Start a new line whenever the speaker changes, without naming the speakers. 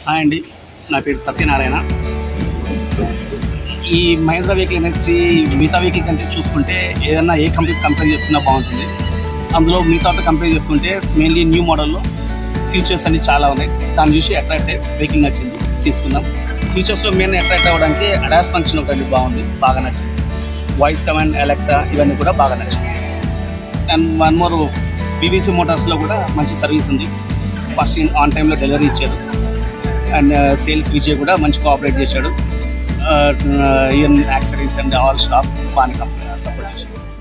hi అండి నా పేరు సత్యనారాయణ ఈ మహేంద్ర వెహికల్ ఎనర్జీ మిగతా వెహికల్ కంటే చూసుకుంటే ఏదైనా ఏ కంపెనీ కంపేర్ చేసుకున్నా బాగుంటుంది అందులో మిగతా కంపేర్ చేసుకుంటే మెయిన్లీ న్యూ మోడల్లో ఫీచర్స్ అన్ని చాలా ఉన్నాయి దాన్ని చూసి అట్రాక్ట్ అయ్యి వెహికల్ నచ్చింది తీసుకుందాం ఫీచర్స్లో మెయిన్ అట్రాక్ట్ అవ్వడానికి అడాస్ ఫంక్షన్ ఒకటి బాగుంది బాగా నచ్చింది వాయిస్ కమాండ్ అలెక్సా ఇవన్నీ కూడా బాగా నచ్చింది అండ్ వన్ మోర్ బీబీసీ మోటార్స్లో కూడా మంచి సర్వీస్ ఉంది ఫస్ట్ ఆన్ టైంలో డెలివరీ ఇచ్చారు అండ్ సేల్స్ విజయ్ కూడా మంచి కోఆపరేట్ చేశాడు ఇయన్ యాక్సరీస్ అండ్ ఆల్ స్టాఫ్ బాగానే సపోర్ట్ చేశాడు